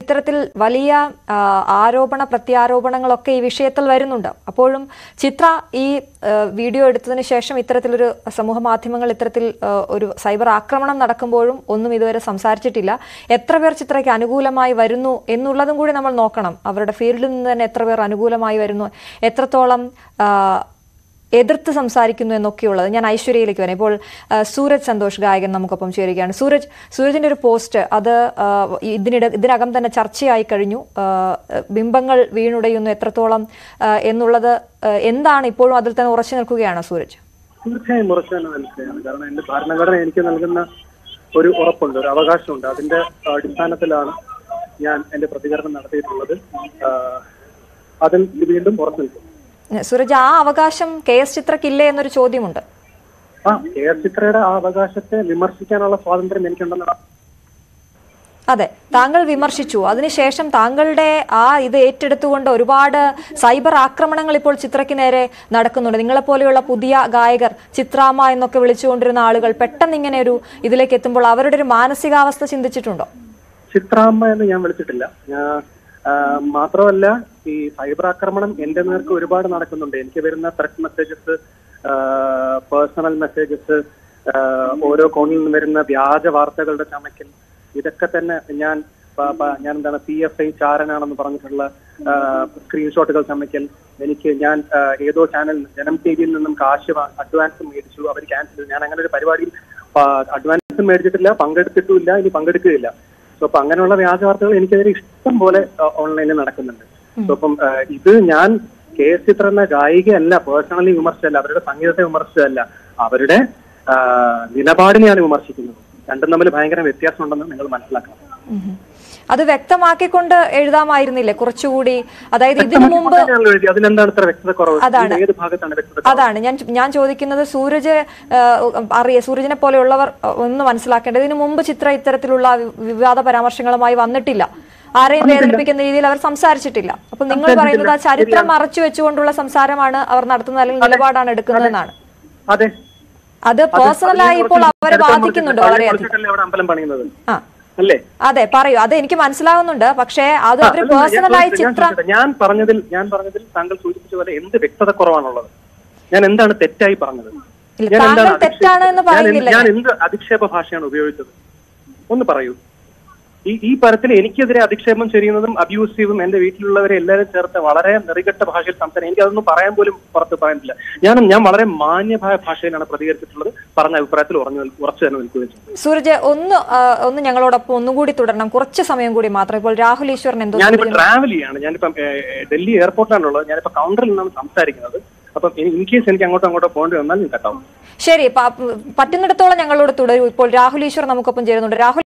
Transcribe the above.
ഇത്തരത്തിൽ വലിയ ആ, ആരോപണ പ്രത്യാരോപണങ്ങളൊക്കെ ഈ വിഷയത്തിൽ വരുന്നുണ്ട് അപ്പോഴും ചിത്ര ഈ ആ, വീഡിയോ എടുത്തതിന് ശേഷം ഇത്തരത്തിലൊരു സമൂഹ മാധ്യമങ്ങൾ ഇത്തരത്തിൽ ആ, ഒരു സൈബർ ആക്രമണം നടക്കുമ്പോഴും ഒന്നും ഇതുവരെ സംസാരിച്ചിട്ടില്ല എത്ര പേർ ചിത്രയ്ക്ക് അനുകൂലമായി വരുന്നു എന്നുള്ളതും കൂടി നമ്മൾ നോക്കണം അവരുടെ ഫീൽഡിൽ നിന്ന് തന്നെ എത്ര പേർ അനുകൂലമായി വരുന്നു എത്രത്തോളം ആ, എതിർത്ത് സംസാരിക്കുന്നു എന്നൊക്കെയുള്ളത് ഞാൻ ഐശ്വര്യയിലേക്ക് വരാം ഇപ്പോൾ ആ, സൂരജ് സന്തോഷ് ഗായകൻ നമുക്കൊപ്പം ചേരുകയാണ് സൂരജ് സൂരജിന്റെ ഒരു പോസ്റ്റ് അത് ആ, ഇതിനിടെ ഇതിനകം തന്നെ ചർച്ചയായി കഴിഞ്ഞു ആ, ബിംബങ്ങൾ വീണുടയുന്നു എത്രത്തോളം ആ, എന്നുള്ളത് ആ, എന്താണ് ഇപ്പോഴും അതിൽ തന്നെ ഉറച്ചു നിൽക്കുകയാണോ സൂരജ് തീർച്ചയായും ഉറച്ചു തന്നെ നിൽക്കുകയാണ് കാരണം എന്റെ ഭരണഘടന എനിക്ക് നൽകുന്ന ഒരു ഉറപ്പുണ്ട് ഒരു അവകാശമുണ്ട് അതിന്റെ അടിസ്ഥാനത്തിലാണ് ഞാൻ എന്റെ പ്രതികരണം നടത്തിയിട്ടുള്ളത് ആ, അതിൽ വീണ്ടും ഉറച്ചു നിൽക്കുന്നു സൂരജ് ആ അവകാശം കെ എസ് ചിത്രക്കില്ലേ എന്നൊരു ചോദ്യമുണ്ട് ആ കെ എസ് ചിത്രയുടെ ആ അവകാശത്തെ വിമർശിക്കാനുള്ള സ്വാതന്ത്ര്യം എനിക്കുണ്ടെന്നാണ് അതെ താങ്കൾ വിമർശിച്ചു അതിനുശേഷം താങ്കളുടെ ആ ഇത് ഏറ്റെടുത്തുകൊണ്ട് ഒരുപാട് സൈബർ ആക്രമണങ്ങൾ ഇപ്പോൾ ചിത്രയ്ക്ക് നേരെ നടക്കുന്നുണ്ട് നിങ്ങളെപ്പോലെയുള്ള പുതിയ ഗായകർ ചിത്രാമ്മ എന്നൊക്കെ വിളിച്ചുകൊണ്ടിരുന്ന ആളുകൾ പെട്ടെന്ന് ഇങ്ങനെ ഒരു ഇതിലേക്ക് എത്തുമ്പോൾ അവരുടെ ഒരു മാനസികാവസ്ഥ ചിന്തിച്ചിട്ടുണ്ടോ ചിത്രാമ്മ എന്ന് ഞാൻ വിളിച്ചിട്ടില്ല ഞാൻ ആ, മാത്രമല്ല ഈ സൈബർ ആക്രമണം എന്റെ നേർക്ക് ഒരുപാട് നടക്കുന്നുണ്ട് എനിക്ക് വരുന്ന ത്രെറ്റ് മെസ്സേജസ് പേഴ്സണൽ മെസ്സേജസ് ഓരോ കോണിൽ നിന്ന് വരുന്ന വ്യാജ വാർത്തകളുടെ ചമയ്ക്കൽ ഇതൊക്കെ തന്നെ ഞാൻ പ- പ- ഞാൻ എന്താണ് പി എഫ് ഐ ചാരനാണെന്ന് പറഞ്ഞിട്ടുള്ള സ്ക്രീൻഷോട്ടുകൾ ചമയ്ക്കൽ എനിക്ക് ഞാൻ ആ, ഏതോ ചാനൽ ജനം ടി വിയിൽ നിന്നും കാശ് അഡ്വാൻസ് മേടിച്ചു അവർ ക്യാൻസൽ ചെയ്തു ഞാൻ അങ്ങനെ ഒരു പരിപാടിയിൽ അഡ്വാൻസ് മേടിച്ചിട്ടില്ല പങ്കെടുത്തിട്ടുമില്ല ഇനി പങ്കെടുക്കുകയില്ല സോ അപ്പൊ അങ്ങനെയുള്ള വ്യാജ വാർത്തകൾ എനിക്കെതിരെ ഇഷ്ടം പോലെ ഓൺലൈനിൽ നടക്കുന്നുണ്ട് സോ അപ്പം ആ, ഇത് ഞാൻ കെ എസ് ചിത്ര എന്ന ഗായികയല്ല പേഴ്സണലി വിമർശിച്ചല്ല അവരുടെ സംഗീതത്തെ വിമർശിച്ചതല്ല അവരുടെ ആ, നിലപാടിനെയാണ് വിമർശിക്കുന്നത് രണ്ടും തമ്മിൽ ഭയങ്കര വ്യത്യാസമുണ്ടെന്ന് നിങ്ങൾ മനസ്സിലാക്കണം ഉം. അത് വ്യക്തമാക്കിക്കൊണ്ട് എഴുതാമായിരുന്നില്ലേ കുറച്ചുകൂടി അതായത് ഇതിനു മുമ്പ് തന്നെയാണല്ലോ എഴുതി. അതിലെന്താണ് ഇത്ര വ്യക്തത കുറവ് അതാണ്. ഇതിൽ ഏത് ഭാഗത്താണ് വ്യക്തത കുറവ്? അതാണ് ഞാൻ ഞാൻ ചോദിക്കുന്നത് സൂരജ് അറിയ സൂരജിനെ പോലെയുള്ളവർ ആ, ഒന്ന് മനസ്സിലാക്കേണ്ടത് ഇതിനു മുമ്പ് ചിത്ര ഇത്തരത്തിലുള്ള വി- വിവാദ പരാമർശങ്ങളമായി വന്നിട്ടില്ല ആരെയും വേദനിപ്പിക്കുന്ന രീതിയിൽ അവർ സംസാരിച്ചിട്ടില്ല അപ്പൊ നിങ്ങൾ പറയുന്നത് ആ ചരിത്രം മറച്ചു വെച്ചുകൊണ്ടുള്ള സംസാരമാണ് അവർ നടത്തുന്നത് അല്ലെങ്കിൽ നിലപാടാണ് എടുക്കുന്നതെന്നാണ് അതെ അത് പേഴ്സണലായി ഇപ്പോൾ അവരെ ബാധിക്കുന്നുണ്ട് വളരെയധികം വളരെയധികം അവിടെ അമ്പലം പണിയുന്നത് ആ അല്ലേ അതെ പറയൂ അത് എനിക്ക് മനസ്സിലാവുന്നുണ്ട് പക്ഷേ അത് ആ, അവര് അല്ല, ഞാൻ പേഴ്സണലായി ചോദിച്ചത് ഞാൻ ചിത്രം ചോദിച്ചത് ഞാൻ പറഞ്ഞതിൽ ഞാൻ പറഞ്ഞതിൽ താങ്കൾ സൂചിപ്പിച്ച പോലെ എന്ത് വ്യക്തത കുറവാണുള്ളത് ഞാൻ എന്താണ് തെറ്റായി പറഞ്ഞത് ഇല്ല, ഞാൻ താങ്കൾ എന്താണ് തെറ്റാണ് എന്ന് അധിക്ഷേപം- ഞാൻ എന്ത്- പറയുന്നില്ല ഞാൻ എന്ത് അധിക്ഷേപ ഭാഷയാണ് ഉപയോഗിച്ചത് ഒന്ന് പറയൂ ഈ ഈ തരത്തിൽ എനിക്കെതിരെ അധിക്ഷേപം ചെയ്യുന്നതും അബ്യൂസീവും എന്റെ വീട്ടിലുള്ളവരെ എല്ലാവരും ചേർത്ത് വളരെ നെറികെട്ട ഭാഷയിൽ സംസാരിക്കും എനിക്ക് അതൊന്നും പറയാൻ പോലും പുറത്ത് പറയാനില്ല ഞാൻ ഞാൻ വളരെ മാന്യമായ ഭാഷയിലാണ് പ്രതികരിച്ചിട്ടുള്ളത് പറഞ്ഞ അഭിപ്രായത്തിൽ ഉറഞ്ഞു നിൽ- ഉറച്ചു തന്നെ നിൽക്കുകയും ചെയ്തു സൂരജ് ഒന്ന് ആ, ഒന്ന് ഞങ്ങളോടൊപ്പം ഒന്നുകൂടി തുടരണം കുറച്ച് സമയം കൂടി മാത്രം ഇപ്പോൾ രാഹുൽ ഈശ്വരൻ എന്തോ ഞാനിപ്പോ ട്രാവൽ ചെയ്യാണ് ഞാനിപ്പം ഏഹ്, ഡൽഹി എയർപോർട്ടിലാണുള്ളത് ഞാനിപ്പോ കൗണ്ടറിൽ നിന്നാണ് സംസാരിക്കുന്നത് അപ്പം ഇൻ കേസ് എനിക്ക് അങ്ങോട്ടോ അങ്ങോട്ടോ പോകേണ്ടി വന്നാൽ ഞാൻ കട്ടാവും ശരി പ- പറ്റുന്നിടത്തോളം ഞങ്ങളോട് തുടരൂ ഇപ്പോൾ രാഹുൽ ഈശ്വർ നമുക്കൊപ്പം ചേരുന്നുണ്ട് രാഹുൽ